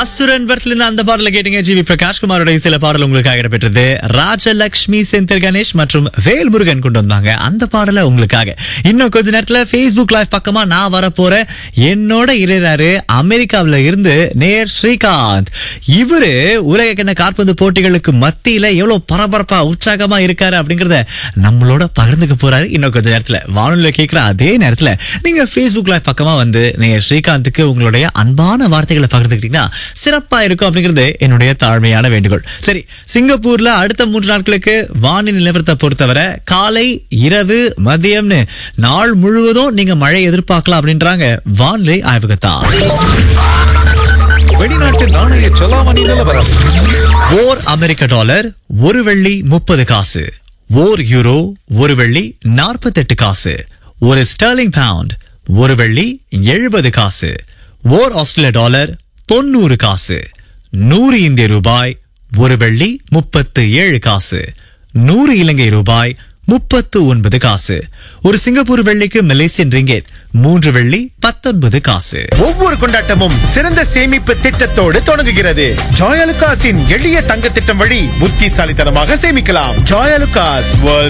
அசுரன் படத்துல இருந்து அந்த பாடல கேட்டீங்க ஜி வி பிரகாஷ்குமாரோட சில பாடல் உங்களுக்காக இடம்பெற்றது ராஜலட்சுமி செந்தில் கணேஷ் மற்றும் வேல்முருகன் கொண்டு வந்தாங்க அந்த பாடல உங்களுக்காக இன்னும் கொஞ்ச நேரத்துல Facebook லைவ் பக்கமா நான் வர போறேன் என்னோட இருக்கிறாரு அமெரிக்காவுல இருந்து நேர் ஸ்ரீகாந்த் இவரு உலக கிண்ண காற்பந்து போட்டிகளுக்கு மத்தியில எவ்வளவு பரபரப்பா உற்சாகமா இருக்காரு அப்படிங்கறத நம்மளோட பகிர்ந்துக்க போறாரு இன்னும் கொஞ்ச நேரத்துல வானொலியில கேட்கிற அதே நேரத்துல நீங்க Facebook லைவ் பக்கமா வந்து நேர் ஸ்ரீகாந்துக்கு உங்களுடைய அன்பான வார்த்தைகளை பகிர்ந்துக்கிட்டீங்கன்னா சிறப்பா இருக்கும் அப்படிங்கிறது என்னுடைய தாழ்மையான வேண்டுகோள் சரி சிங்கப்பூர்ல அடுத்த மூன்று நாட்களுக்கு வானிலை நிலவரத்தை பொறுத்தவரை காலை இரவு மதியம்னு நாள் முழுவதும் நீங்க மழை எதிர்பார்க்கலாம் அப்படின்றாங்க வானிலை ஆய்வகத்தார் வெளிநாட்டு நாணய செலாவணி நிலவரம் ஓர் அமெரிக்க டாலர் ஒரு வெள்ளி முப்பது காசு ஓர் யூரோ ஒரு வெள்ளி நாற்பத்தெட்டு காசு ஒரு ஸ்டர்லிங் பவுண்ட் ஒரு வெள்ளி எழுபது காசு ஓர் ஆஸ்திரேலிய டாலர் தொண்ணூறு காசு நூறு இந்திய ரூபாய் ஒரு வெள்ளி முப்பத்து ஏழு காசு நூறு இலங்கை ரூபாய் முப்பத்து ஒன்பது காசு ஒரு சிங்கப்பூர் வெள்ளிக்கு மலேசியன் ரிங்கெட் மூன்று வெள்ளி பத்தொன்பது காசு ஒவ்வொரு கொண்டாட்டமும் சிறந்த சேமிப்பு திட்டத்தோடு தொடங்குகிறது ஜாயலுகாஸின் எளிய தங்க திட்டம் வழி புத்திசாலித்தனமாக சேமிக்கலாம் ஜாயலுகாஸ் வேர்ல்ட்